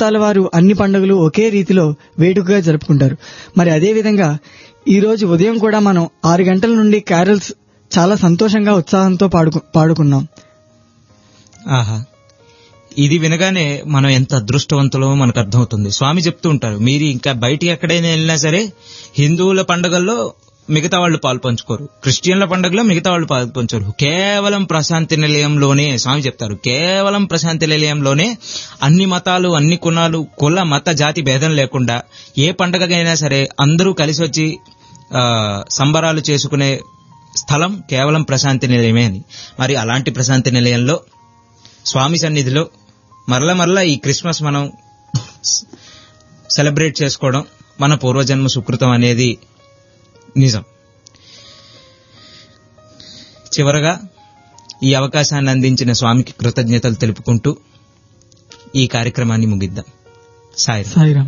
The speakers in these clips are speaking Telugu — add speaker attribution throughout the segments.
Speaker 1: మతాల వారు అన్ని పండుగలు ఒకే రీతిలో వేడుకగా జరుపుకుంటారు మరి అదే విధంగా ఈ రోజు ఉదయం కూడా మనం ఆరు గంటల నుండి క్యారల్స్ చాలా సంతోషంగా ఉత్సాహంతో పాడుకు పాడుకున్నాం
Speaker 2: ఆహా ఇది వినగానే మనం ఎంత అదృష్టవంతులో మనకు అర్థమవుతుంది స్వామి చెప్తూ ఉంటారు మీరు ఇంకా బయటికి ఎక్కడైనా వెళ్ళినా సరే హిందువుల పండుగల్లో మిగతా వాళ్ళు పాలు పంచుకోరు క్రిస్టియన్ల పండుగలో మిగతా వాళ్ళు పాలు పంచుకోరు కేవలం ప్రశాంతి నిలయంలోనే స్వామి చెప్తారు కేవలం ప్రశాంతి నిలయంలోనే అన్ని మతాలు అన్ని కులాలు కుల మత జాతి భేదం లేకుండా ఏ పండగకైనా సరే అందరూ కలిసి వచ్చి ఆ, సంబరాలు చేసుకునే స్థలం కేవలం ప్రశాంతి నిలయమే అని మరి అలాంటి ప్రశాంతి నిలయంలో స్వామి సన్నిధిలో మరల మరల ఈ క్రిస్మస్ మనం సెలబ్రేట్ చేసుకోవడం మన పూర్వజన్మ సుకృతం అనేది నిజం చివరగా ఈ అవకాశాన్ని అందించిన స్వామికి కృతజ్ఞతలు తెలుపుకుంటూ ఈ కార్యక్రమాన్ని ముగిద్దాం సాయి
Speaker 1: సాయిరామ్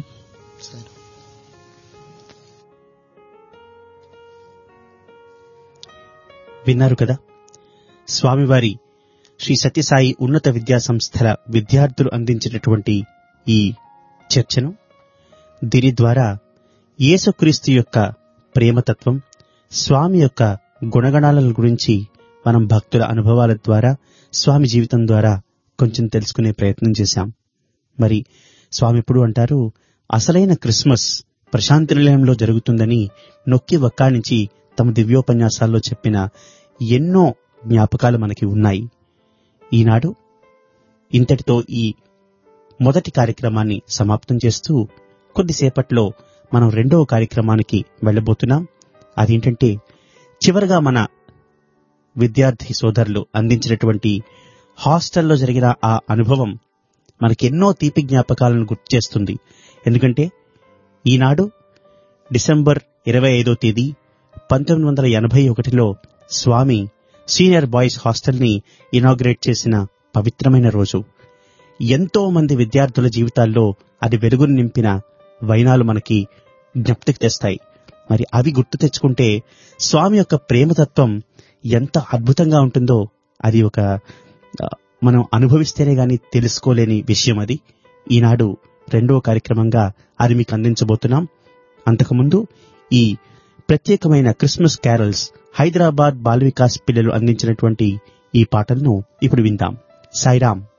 Speaker 3: విన్నారు కదా స్వామివారి శ్రీ సత్యసాయి ఉన్నత విద్యా సంస్థల విద్యార్థులు అందించినటువంటి ఈ చర్చను దీని ద్వారా యేసుక్రీస్తు యొక్క ప్రేమతత్వం స్వామి యొక్క గుణగణాల గురించి మనం భక్తుల అనుభవాల ద్వారా స్వామి జీవితం ద్వారా కొంచెం తెలుసుకునే ప్రయత్నం చేశాం మరి స్వామి ఇప్పుడు అంటారు అసలైన క్రిస్మస్ ప్రశాంతి నిలయంలో జరుగుతుందని నొక్కి వక్కాణించి తమ దివ్యోపన్యాసాల్లో చెప్పిన ఎన్నో జ్ఞాపకాలు మనకి ఉన్నాయి ఈనాడు ఇంతటితో ఈ మొదటి కార్యక్రమాన్ని సమాప్తం చేస్తూ కొద్దిసేపట్లో మనం రెండవ కార్యక్రమానికి వెళ్ళబోతున్నాం అదేంటంటే చివరగా మన విద్యార్థి సోదరులు అందించినటువంటి హాస్టల్లో జరిగిన ఆ అనుభవం మనకెన్నో తీపి జ్ఞాపకాలను గుర్తు చేస్తుంది ఎందుకంటే ఈనాడు డిసెంబర్ ఇరవై ఐదో తేదీ పంతొమ్మిది వందల ఎనభై ఒకటిలో స్వామి సీనియర్ బాయ్స్ హాస్టల్ని ఇనాగ్రేట్ చేసిన పవిత్రమైన రోజు ఎంతో మంది విద్యార్థుల జీవితాల్లో అది వెలుగును నింపిన వైనాలు మనకి జ్ఞప్తికి తెస్తాయి మరి అవి గుర్తు తెచ్చుకుంటే స్వామి యొక్క ప్రేమతత్వం ఎంత అద్భుతంగా ఉంటుందో అది ఒక ఆ, మనం అనుభవిస్తేనే గాని తెలుసుకోలేని విషయం అది ఈనాడు రెండవ కార్యక్రమంగా అది మీకు అందించబోతున్నాం అంతకుముందు ఈ ప్రత్యేకమైన క్రిస్మస్ క్యారల్స్ హైదరాబాద్ బాల వికాస్ పిల్లలు అందించినటువంటి ఈ పాటలను ఇప్పుడు విందాం సాయిరామ్